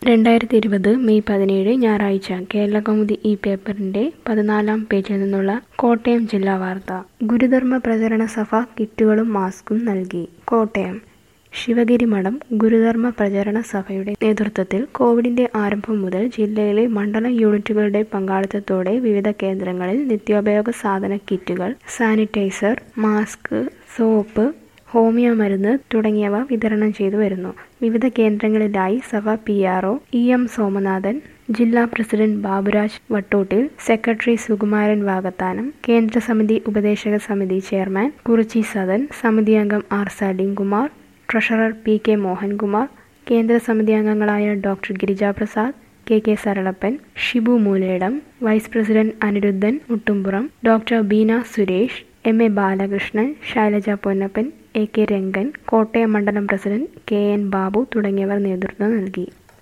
രണ്ടായിരത്തി ഇരുപത് മെയ് പതിനേഴ് ഞായറാഴ്ച കേരളകൗമുദി ഈ പേപ്പറിന്റെ പതിനാലാം പേജിൽ നിന്നുള്ള കോട്ടയം ജില്ലാ വാർത്ത ഗുരുധർമ്മ പ്രചരണ സഭ കിറ്റുകളും മാസ്കും നൽകി കോട്ടയം ശിവഗിരി മഠം ഗുരുധർമ്മ പ്രചരണ സഭയുടെ നേതൃത്വത്തിൽ കോവിഡിന്റെ ആരംഭം മുതൽ ജില്ലയിലെ മണ്ഡലം യൂണിറ്റുകളുടെ പങ്കാളിത്തത്തോടെ വിവിധ കേന്ദ്രങ്ങളിൽ നിത്യോപയോഗ സാധന കിറ്റുകൾ സാനിറ്റൈസർ മാസ്ക് സോപ്പ് ഹോമിയോ മരുന്ന് തുടങ്ങിയവ വിതരണം ചെയ്തു വരുന്നു വിവിധ കേന്ദ്രങ്ങളിലായി സഭ P R O E M Somanathan ജില്ലാ പ്രസിഡന്റ് ബാബുരാജ് വട്ടോട്ടിൽ സെക്രട്ടറി സുകുമാരൻ വാകത്താനം കേന്ദ്ര സമിതി ഉപദേശക സമിതി ചെയർമാൻ കുറിച്ചി സദൻ സമിതി അംഗം R Salimkumar treasurer P K Mohankumar കേന്ദ്ര സമിതി അംഗങ്ങളായ doctor Girija Prasad K K Saralappan Shibu Mooledam vice president Aniruddhan Muttumpuram doctor Beena Suresh M A Balakrishnan Shailaja Ponnappan A K Rangan Kottayam മണ്ഡലം പ്രസിഡന്റ് കെ എൻ ബാബു തുടങ്ങിയവർ നേതൃത്വം നൽകി